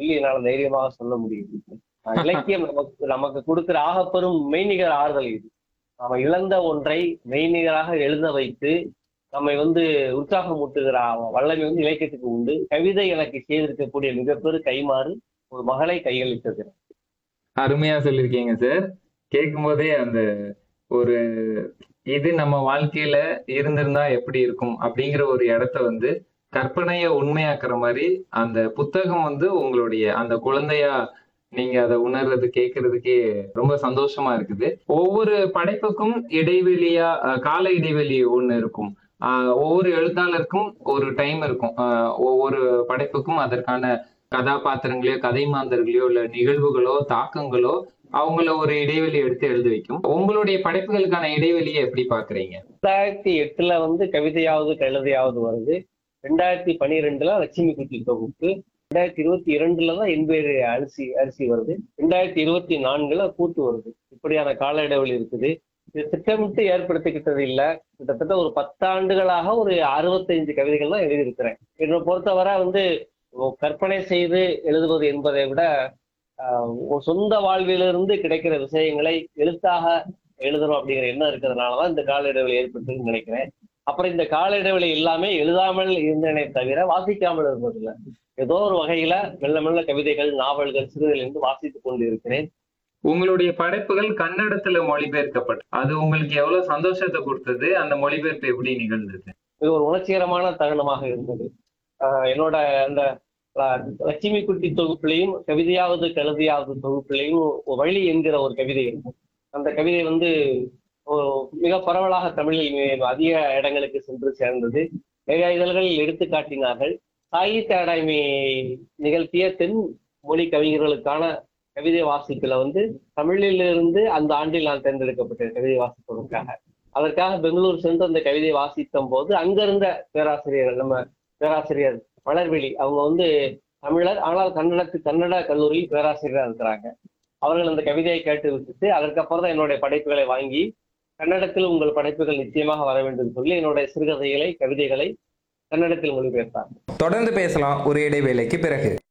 சொல்லி என்னால் தைரியமாக சொல்ல முடியும் அஹ் இலக்கியம் நமக்கு நமக்கு கொடுக்கிற ஆகப்பெரும் மெய்நிகர் ஆறுதல் இது நாம இழந்த ஒன்றை மெய்நிகராக எழுத வைத்து நம்மை வந்து உற்சாகமூட்டுகிற வல்லமை வந்து இலக்கியத்துக்கு உண்டு கவிதை எனக்கு செய்திருக்கக்கூடிய மிகப்பெரும் கைமாறு ஒரு மகளை கையளித்திருக்கிறேன் அருமையா சொல்லியிருக்கீங்க சார் கேட்கும் போதே அந்த ஒரு இது நம்ம வாழ்க்கையில இருந்திருந்தா எப்படி இருக்கும் அப்படிங்கிற ஒரு இடத்த வந்து கற்பனைய உண்மையாக்குற மாதிரி அந்த புத்தகம் வந்து உங்களுடைய அந்த குழந்தையா நீங்க அதை உணர்றது கேட்கறதுக்கே ரொம்ப சந்தோஷமா இருக்குது ஒவ்வொரு படைப்புக்கும் இடைவெளியா அஹ், கால இடைவெளி ஒண்ணு இருக்கும் ஆஹ், ஒவ்வொரு எழுத்தாளருக்கும் ஒரு டைம் இருக்கும் ஆஹ், ஒவ்வொரு படைப்புக்கும் அதற்கான கதாபாத்திரங்களையோ கதை மாந்தர்களையோ இல்ல நிகழ்வுகளோ தாக்கங்களோ அவங்கள ஒரு இடைவெளி எடுத்து எழுத வைக்கும் உங்களுடைய படைப்புகளுக்கான இடைவெளியை எப்படி பாக்குறீங்க ரெண்டாயிரத்தி எட்டுல வந்து கவிதையாவது கழுதையாவது வருது ரெண்டாயிரத்தி பனிரெண்டுல லட்சுமி குட்டி தொகுப்பு ரெண்டாயிரத்தி இருபத்தி இரண்டுல தான் என்பேரு அரிசி அரிசி வருது ரெண்டாயிரத்தி இருபத்தி நான்குல கூத்து வருது இப்படியான கால இடைவெளி இருக்குது இது திட்டமிட்டு ஏற்படுத்திக்கிட்டது இல்ல கிட்டத்தட்ட ஒரு பத்தாண்டுகளாக ஒரு அறுபத்தைந்து கவிதைகள் தான் எழுதியிருக்கிறேன் என்னை பொறுத்தவரை வந்து கற்பனை செய்து எழுதுவது என்பதை விட ஆஹ், ஒரு சொந்த வாழ்விலிருந்து கிடைக்கிற விஷயங்களை எழுத்தாக எழுதணும் அப்படிங்கிற எண்ணம் இருக்கிறதுனாலதான் இந்த கால இடைவெளி ஏற்பட்டுன்னு நினைக்கிறேன் அப்புறம் இந்த கால இடைவெளி எல்லாமே எழுதாமல் இருந்தேனே தவிர வாசிக்காமல் இருந்ததில்லை ஏதோ ஒரு வகையில மெல்ல மெல்ல கவிதைகள் நாவல்கள் சிறுகள் என்று வாசித்துக் கொண்டு இருக்கிறேன் உங்களுடைய படைப்புகள் கன்னடத்துல மொழிபெயர்க்கப்பட்டு அது உங்களுக்கு எவ்வளவு சந்தோஷத்தை கொடுத்தது அந்த மொழிபெயர்ப்பு எப்படி நிகழ்ந்தது இது ஒரு உணர்ச்சிகரமான தருணமாக இருந்தது ஆஹ் என்னோட அந்த ஆஹ், லட்சுமி குட்டி தொகுப்புலையும் கவிதையாவது கழுதியாவது தொகுப்புலையும் வழி என்கிற ஒரு கவிதை இருக்கும் அந்த கவிதை வந்து ஒரு மிக பரவலாக தமிழில் மி- அதிக இடங்களுக்கு சென்று சேர்ந்தது நிறைய இதழ்களில் எடுத்து காட்டினார்கள் சாகித்ய அகாடமி நிகழ்த்திய தென் மொழி கவிஞர்களுக்கான கவிதை வாசிப்புல வந்து தமிழிலிருந்து அந்த ஆண்டில் நான் தேர்ந்தெடுக்கப்பட்டேன் கவிதை வாசிப்பதற்காக அதற்காக பெங்களூர் சென்று அந்த கவிதை வாசித்த போது அங்கிருந்த பேராசிரியர் நம்ம பேராசிரியர் மலர்விழி அவங்க வந்து தமிழர் ஆனால் கன்னடத்து கன்னட கல்லூரியில் பேராசிரியராக இருக்கிறாங்க அவர்கள் அந்த கவிதையை கேட்டு விட்டுட்டு அதற்கப்புறம் தான் என்னுடைய படைப்புகளை வாங்கி கன்னடத்தில் உங்கள் படைப்புகள் நிச்சயமாக வர வேண்டும் சொல்லி என்னுடைய சிறுகதைகளை கவிதைகளை கன்னடத்தில் மொழிபெயர்த்தார் தொடர்ந்து பேசலாம் ஒரு இடைவேளைக்கு பிறகு